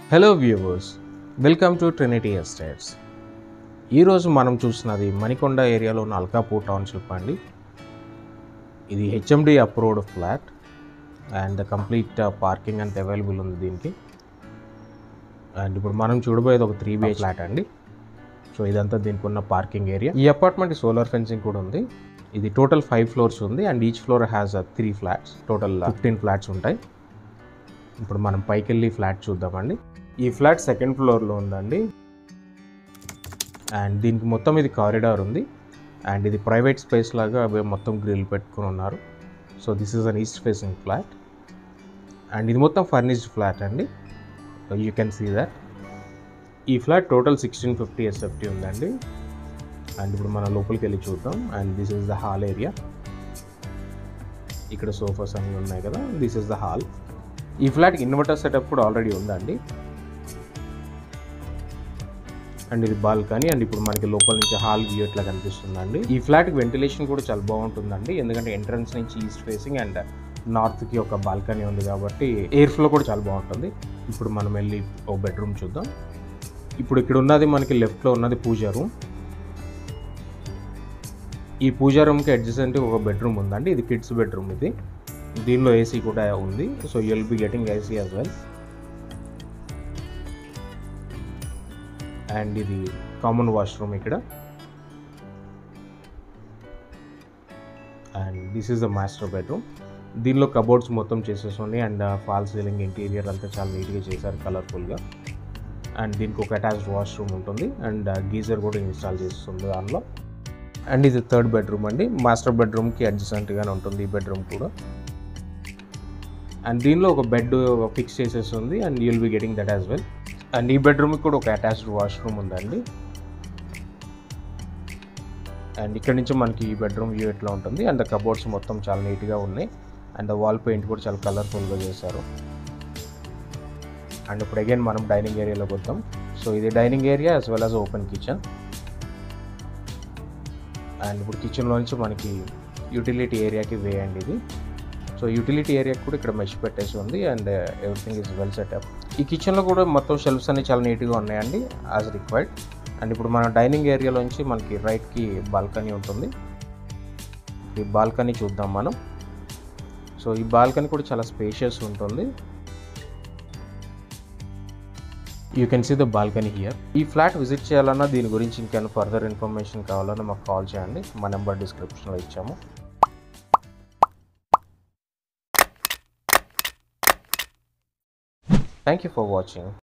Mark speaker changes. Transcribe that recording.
Speaker 1: hello viewers welcome to Trinity Estates ఈరోజు మనం చూస్తున్నది మణికొండ ఏరియాలో ఉన్న అల్కాపూర్ టౌన్షిప్ అండి ఇది HMD approved flat and complete parking అంత అవైలబుల్ ఉంది దీనికి అండ్ ఇప్పుడు మనం చూడబోయేది ఒక త్రీ బీ ఫ్లాట్ అండి సో ఇదంతా దీనికి ఉన్న పార్కింగ్ ఏరియా ఈ అపార్ట్మెంట్ సోలార్ ఫెన్సింగ్ కూడా ఉంది ఇది టోటల్ ఫైవ్ ఫ్లోర్స్ ఉంది and each floor has three flats total fifteen flats ఉంటాయి ఇప్పుడు మనం పైకి వెళ్ళి ఫ్లాట్ చూద్దామండి ఈ ఫ్లాట్ సెకండ్ ఫ్లోర్లో ఉందండి అండ్ దీనికి మొత్తం ఇది కారిడార్ ఉంది అండ్ ఇది ప్రైవేట్ స్పేస్ లాగా అవి మొత్తం గ్రిల్ పెట్టుకుని ఉన్నారు so this is an east facing flat and ఇది మొత్తం ఫర్నిష్డ్ ఫ్లాట్ అండి యూ కెన్ సీ దట్ ఈ flat total sixteen fifty SFT ఉందండి అండ్ ఇప్పుడు మనం లోపలికి వెళ్ళి చూద్దాం and this is the hall area ఇక్కడ సోఫాస్ అన్నీ ఉన్నాయి కదా దిస్ ఇస్ ద హాల్ ఈ ఫ్లాట్కి ఇన్వర్టర్ సెటప్ కూడా ఆల్రెడీ ఉందండి అండ్ ఇది బాల్కనీ అండ్ ఇప్పుడు మనకి లోపల నుంచి హాల్ వ్యూ ఎట్లా కనిపిస్తుందండి ఈ ఫ్లాట్కి వెంటిలేషన్ కూడా చాలా బాగుంటుందండి ఎందుకంటే ఎంట్రన్స్ నుంచి ఈస్ట్ ఫేసింగ్ అండ్ నార్త్కి ఒక బాల్కనీ ఉంది కాబట్టి ఎయిర్ ఫ్లో కూడా చాలా బాగుంటుంది ఇప్పుడు మనం వెళ్ళి ఒక బెడ్రూమ్ చూద్దాం ఇప్పుడు ఇక్కడ ఉన్నది మనకి లెఫ్ట్లో ఉన్నది పూజా రూమ్ ఈ పూజా రూమ్కి అడ్జసెంట్ ఒక బెడ్రూమ్ ఉందండి ఇది కిడ్స్ బెడ్రూమ్ ఇది దీనిలో ఏసీ కూడా ఉంది so you'll be getting AC as well and ఇది కామన్ వాష్రూమ్ ఇక్కడ and this is the master bedroom దీనిలో కబోర్డ్స్ మొత్తం చేసేసి అండ్ ఫాల్ సీలింగ్ ఇంటీరియర్ అంతా చాలా నీట్గా చేశారు కలర్ఫుల్గా అండ్ దీనికి ఒక అటాచ్డ్ వాష్రూమ్ ఉంటుంది అండ్ గీజర్ కూడా ఇన్స్టాల్ చేస్తుంది దానిలో అండ్ ఇది థర్డ్ బెడ్రూమ్ అండి మాస్టర్ బెడ్రూమ్కి అడ్జసెంట్గానే ఉంటుంది ఈ బెడ్రూమ్ కూడా అండ్ దీనిలో ఒక బెడ్ ఫిక్స్ చేసేస్తుంది and you'll be getting that as well and ఈ బెడ్రూమ్కి కూడా ఒక అటాచ్డ్ వాష్రూమ్ ఉందండి అండ్ ఇక్కడ నుంచి మనకి ఈ బెడ్రూమ్ వ్యూ ఎట్లా ఉంటుంది అండ్ కబోర్డ్స్ మొత్తం చాలా నీట్గా ఉన్నాయి అండ్ వాల్ పెయింట్ కూడా చాలా కలర్ఫుల్గా చేశారు అండ్ ఇప్పుడు అగైన్ మనం డైనింగ్ ఏరియాలోకి వద్దాం సో ఇది dining area as well as open kitchen and ఇప్పుడు కిచెన్లో నుంచి మనకి యూటిలిటీ ఏరియాకి వే అండి ఇది సో యూటిలిటీ ఏరియాకి కూడా ఇక్కడ మెష్ పెట్టేసి ఉంది and everything is well setup ఈ కిచెన్లో కూడా మొత్తం షెల్ఫ్స్ అన్ని చాలా నీట్గా ఉన్నాయండి యాజ్ రిక్వైర్డ్ అండ్ ఇప్పుడు మన డైనింగ్ ఏరియాలోంచి మనకి రైట్కి బాల్కనీ ఉంటుంది ఈ బాల్కనీ చూద్దాం మనం సో ఈ బాల్కనీ కూడా చాలా స్పేషియస్ ఉంటుంది you can see the balcony here ఈ ఫ్లాట్ విజిట్ చేయాలన్నా దీని గురించి ఇంకేమైనా ఫర్దర్ ఇన్ఫర్మేషన్ కావాలన్నా మాకు కాల్ చేయండి మా నెంబర్ డిస్క్రిప్షన్లో ఇచ్చాము థ్యాంక్ యూ ఫర్ వాచింగ్